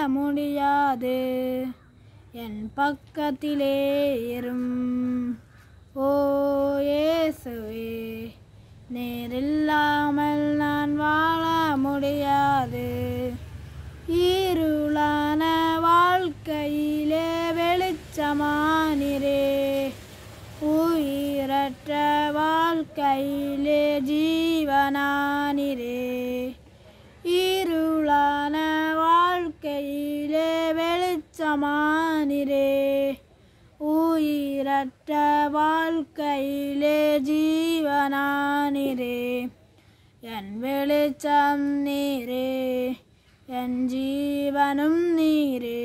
முடியாது என் பக்கத்திலே இரும் ஓ இயேசுவே நேரில்லாமல் நான் வாழ முடியாது இருளான வாழ்க்கையிலே வெளிச்சமானிரே உயிரற்ற வாழ்க்கையிலே ஜீவனானிரே இருளான வாழ்க்கையிலே வெளிச்சமானிரே உயிரற்ற வாழ்க்கையிலே ஜீவனானிரே என் வெளிச்சம் நீரே என் ஜீவனும் நீரே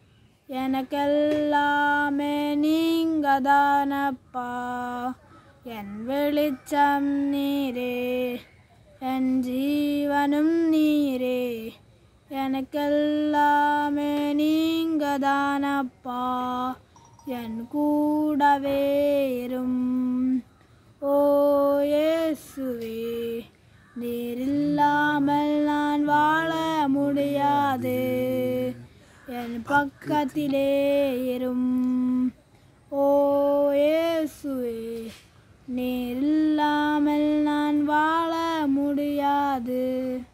எனக்கெல்லாமே நீங்க தானப்பா என் வெளிச்சம் நீரே என் ஜீவனும் நீரே எனக்கெல்லாமே நீங்க தானப்பா என் கூடவே இரும் ஓ இயேசுவே நீரில்லாமல் நான் வாழ முடியாது என் பக்கத்திலே இரும் ஓ இயேசுவே நீரில்லாமல் நான் வாழ முடியாது